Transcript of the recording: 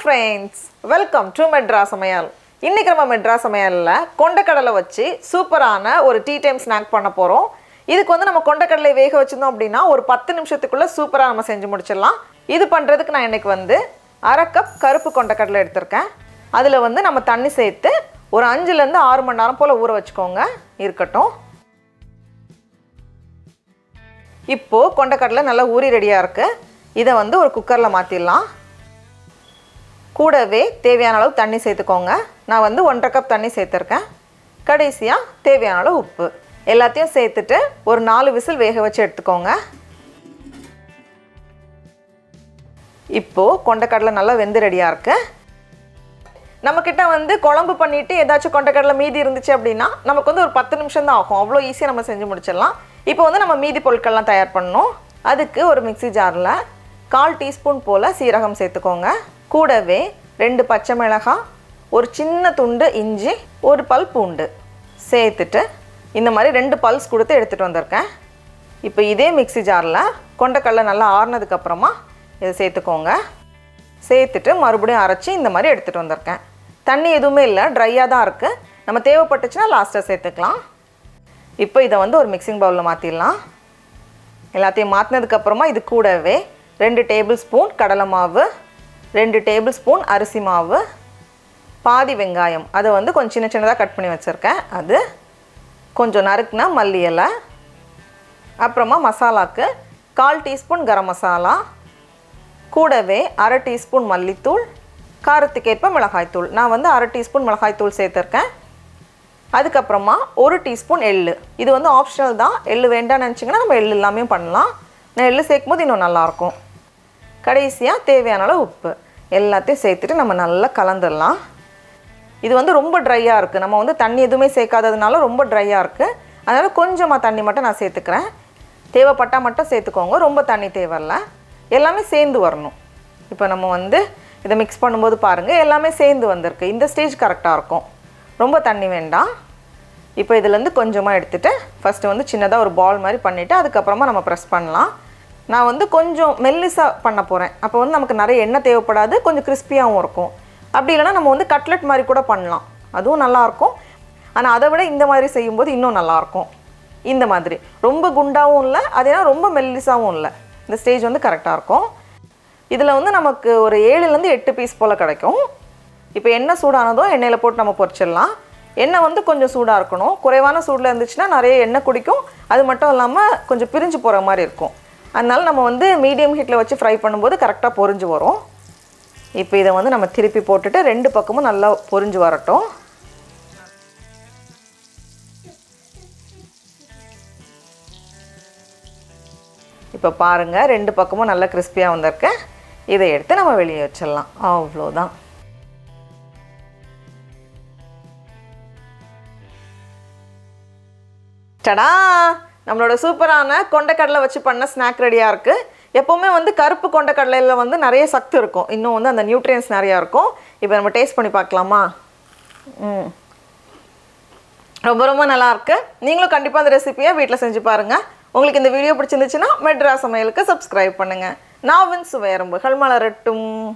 friends welcome to metro சமையல் இன்னைக்கு நம்ம மெட்ரா சமையலில் கொண்டக்கடலை வச்சு சூப்பரான ஒரு டீ டைம் ஸ்நாக் பண்ண போகிறோம் இதுக்கு வந்து நம்ம கொண்டக்கடலை வேக வச்சிருந்தோம் அப்படின்னா ஒரு பத்து நிமிஷத்துக்குள்ளே சூப்பராக நம்ம செஞ்சு முடிச்சிடலாம் இது பண்ணுறதுக்கு நான் இன்னைக்கு வந்து அரை கப் கருப்பு கொண்டக்கடலை எடுத்திருக்கேன் அதில் வந்து நம்ம தண்ணி சேர்த்து ஒரு அஞ்சுலேருந்து ஆறு மணி நேரம் போல் ஊற வச்சுக்கோங்க இருக்கட்டும் இப்போது கொண்டக்கடலை நல்லா ஊறி ரெடியாக இருக்குது இதை வந்து ஒரு குக்கரில் மாற்றிடலாம் கூடவே தேவையான அளவு தண்ணி சேர்த்துக்கோங்க நான் வந்து ஒன்றரை கப் தண்ணி சேர்த்துருக்கேன் கடைசியாக தேவையான அளவு உப்பு எல்லாத்தையும் சேர்த்துட்டு ஒரு நாலு விசில் வேக வச்சு எடுத்துக்கோங்க இப்போது கொண்டக்கடலை நல்லா வெந்து ரெடியாக இருக்குது நம்மக்கிட்ட வந்து குழம்பு பண்ணிவிட்டு ஏதாச்சும் கொண்டக்கடலை மீதி இருந்துச்சு அப்படின்னா நமக்கு வந்து ஒரு பத்து நிமிஷம் தான் ஆகும் அவ்வளோ ஈஸியாக நம்ம செஞ்சு முடிச்சிடலாம் இப்போ வந்து நம்ம மீதி பொருட்கள்லாம் தயார் பண்ணணும் அதுக்கு ஒரு மிக்ஸி ஜாரில் கால் டீஸ்பூன் போல் சீரகம் சேர்த்துக்கோங்க கூடவே ரெண்டு பச்சை மிளகாய் ஒரு சின்ன துண்டு இஞ்சி ஒரு பல் பூண்டு சேர்த்துட்டு இந்த மாதிரி ரெண்டு பல்ஸ் கொடுத்து எடுத்துகிட்டு வந்திருக்கேன் இப்போ இதே மிக்ஸி ஜாரில் கொண்டக்கடலை நல்லா ஆறுனதுக்கப்புறமா இதை சேர்த்துக்கோங்க சேர்த்துட்டு மறுபடியும் அரைச்சி இந்த மாதிரி எடுத்துகிட்டு வந்திருக்கேன் தண்ணி எதுவுமே இல்லை ட்ரையாக தான் இருக்குது நம்ம தேவைப்பட்டுச்சுன்னா லாஸ்ட்டாக சேர்த்துக்கலாம் இப்போ இதை வந்து ஒரு மிக்சிங் பவுலில் மாற்றிடலாம் எல்லாத்தையும் மாற்றினதுக்கப்புறமா இது கூடவே ரெண்டு டேபிள் ஸ்பூன் கடலை மாவு ரெண்டு டேபிள் ஸ்பூன் அரிசி மாவு பாதி வெங்காயம் அதை வந்து கொஞ்சம் சின்ன சின்னதாக கட் பண்ணி வச்சுருக்கேன் அது கொஞ்சம் நறுக்குனா மல்லி இலை அப்புறமா மசாலாக்கு கால் டீஸ்பூன் கரம் மசாலா கூடவே அரை டீஸ்பூன் மல்லித்தூள் காரத்துக்கேற்ப மிளகாய்த்தூள் நான் வந்து அரை டீஸ்பூன் மிளகாய்த்தூள் சேர்த்துருக்கேன் அதுக்கப்புறமா ஒரு டீஸ்பூன் எள்ளு இது வந்து ஆப்ஷனல் தான் எள்ளு வேண்டாம்னு நினச்சிங்கன்னா நம்ம எள்ளு எல்லாமே பண்ணலாம் நான் எள்ளு சேர்க்கும் போது இன்னும் நல்லாயிருக்கும் கடைசியாக தேவையான அளவு உப்பு எல்லாத்தையும் சேர்த்துட்டு நம்ம நல்லா கலந்துடலாம் இது வந்து ரொம்ப ட்ரையாக இருக்குது நம்ம வந்து தண்ணி எதுவுமே சேர்க்காததுனால ரொம்ப ட்ரையாக இருக்குது அதனால் கொஞ்சமாக தண்ணி மட்டும் நான் சேர்த்துக்கிறேன் தேவைப்பட்டால் மட்டும் சேர்த்துக்கோங்க ரொம்ப தண்ணி தேவையில்ல எல்லாமே சேர்ந்து வரணும் இப்போ நம்ம வந்து இதை மிக்ஸ் பண்ணும்போது பாருங்கள் எல்லாமே சேர்ந்து வந்திருக்கு இந்த ஸ்டேஜ் கரெக்டாக இருக்கும் ரொம்ப தண்ணி வேண்டாம் இப்போ இதுலேருந்து கொஞ்சமாக எடுத்துகிட்டு ஃபஸ்ட்டு வந்து சின்னதாக ஒரு பால் மாதிரி பண்ணிவிட்டு அதுக்கப்புறமா நம்ம ப்ரெஸ் பண்ணலாம் நான் வந்து கொஞ்சம் மெல்லிஸாக பண்ண போகிறேன் அப்போ வந்து நமக்கு நிறைய எண்ணெய் தேவைப்படாது கொஞ்சம் கிறிஸ்பியாகவும் இருக்கும் அப்படி இல்லைன்னா நம்ம வந்து கட்லெட் மாதிரி கூட பண்ணலாம் அதுவும் நல்லாயிருக்கும் ஆனால் அதை விட இந்த மாதிரி செய்யும்போது இன்னும் நல்லாயிருக்கும் இந்த மாதிரி ரொம்ப குண்டாகவும் இல்லை அதே ரொம்ப மெல்லிஸாகவும் இல்லை இந்த ஸ்டேஜ் வந்து கரெக்டாக இருக்கும் இதில் வந்து நமக்கு ஒரு ஏழுலேருந்து எட்டு பீஸ் போல் கிடைக்கும் இப்போ எண்ணெய் சூடானதோ எண்ணெயில் போட்டு நம்ம பொரிச்சிடலாம் எண்ணெய் வந்து கொஞ்சம் சூடாக இருக்கணும் குறைவான சூடில் இருந்துச்சுன்னா நிறைய எண்ணெய் குடிக்கும் அது மட்டும் இல்லாமல் கொஞ்சம் பிரிஞ்சு போகிற மாதிரி இருக்கும் அதனால நம்ம வந்து மீடியம் ஹீட்டில் வச்சு ஃப்ரை பண்ணும்போது கரெக்டாக பொரிஞ்சு வரும் இப்போ இதை வந்து நம்ம திருப்பி போட்டுட்டு ரெண்டு பக்கமும் நல்லா பொரிஞ்சு வரட்டும் இப்போ பாருங்கள் ரெண்டு பக்கமும் நல்லா கிறிஸ்பியாக வந்திருக்கு இதை எடுத்து நம்ம வெளியே வச்சிடலாம் அவ்வளோதான் டடா நம்மளோட சூப்பரான கொண்டக்கடலை வச்சு பண்ண ஸ்நாக் ரெடியாக இருக்குது எப்போவுமே வந்து கருப்பு கொண்டக்கடலையில் வந்து நிறைய சத்து இருக்கும் இன்னும் வந்து அந்த நியூட்ரியன்ஸ் நிறையா இருக்கும் இப்போ நம்ம டேஸ்ட் பண்ணி பார்க்கலாமா ம் ரொம்ப ரொம்ப நல்லா இருக்கு நீங்களும் கண்டிப்பாக அந்த ரெசிபியை வீட்டில் செஞ்சு பாருங்கள் உங்களுக்கு இந்த வீடியோ பிடிச்சிருந்துச்சுன்னா மெட்ரா சமையலுக்கு சப்ஸ்கிரைப் பண்ணுங்கள் நாவின் சுவையரம்புகள் மலரட்டும்